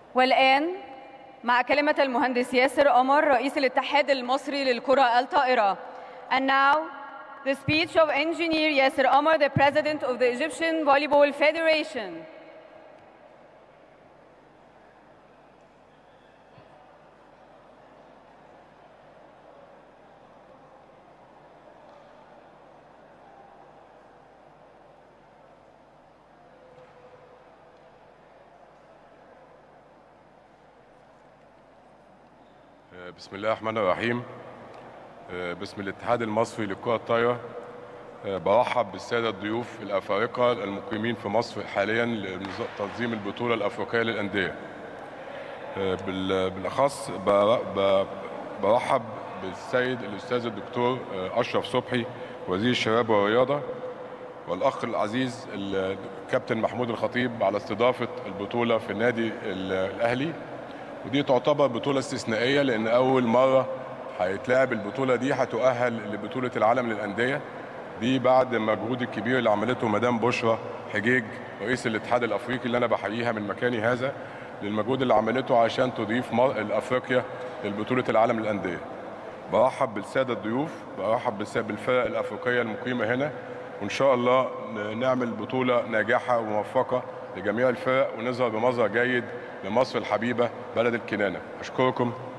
والآن مع كلمة المهندس ياسر قمر رئيس الاتحاد المصري للكرة الطائرة. And now the speech of engineer Yasser Omar, the president of the Egyptian Volleyball Federation. بسم الله الرحمن الرحيم باسم الاتحاد المصري للكرة الطايرة برحب بالسادة الضيوف الأفارقة المقيمين في مصر حاليا لتنظيم البطولة الأفريقية للأندية بالأخص برحب بالسيد الأستاذ الدكتور أشرف صبحي وزير الشباب والرياضة والأخ العزيز الكابتن محمود الخطيب على استضافة البطولة في النادي الأهلي ودي تعتبر بطولة استثنائية لأن أول مرة هيتلعب البطولة دي هتؤهل لبطولة العالم للأندية دي بعد المجهود الكبير اللي عملته مدام بشرى حجيج رئيس الاتحاد الأفريقي اللي أنا بحييها من مكاني هذا للمجهود اللي عملته عشان تضيف أفريقيا لبطولة العالم للأندية برحب بالسادة الضيوف برحب بالفرق الأفريقية المقيمة هنا وإن شاء الله نعمل بطولة ناجحة وموفقة لجميع الفرق ونظهر بمظهر جيد لمصر الحبيبة بلد الكنانة أشكركم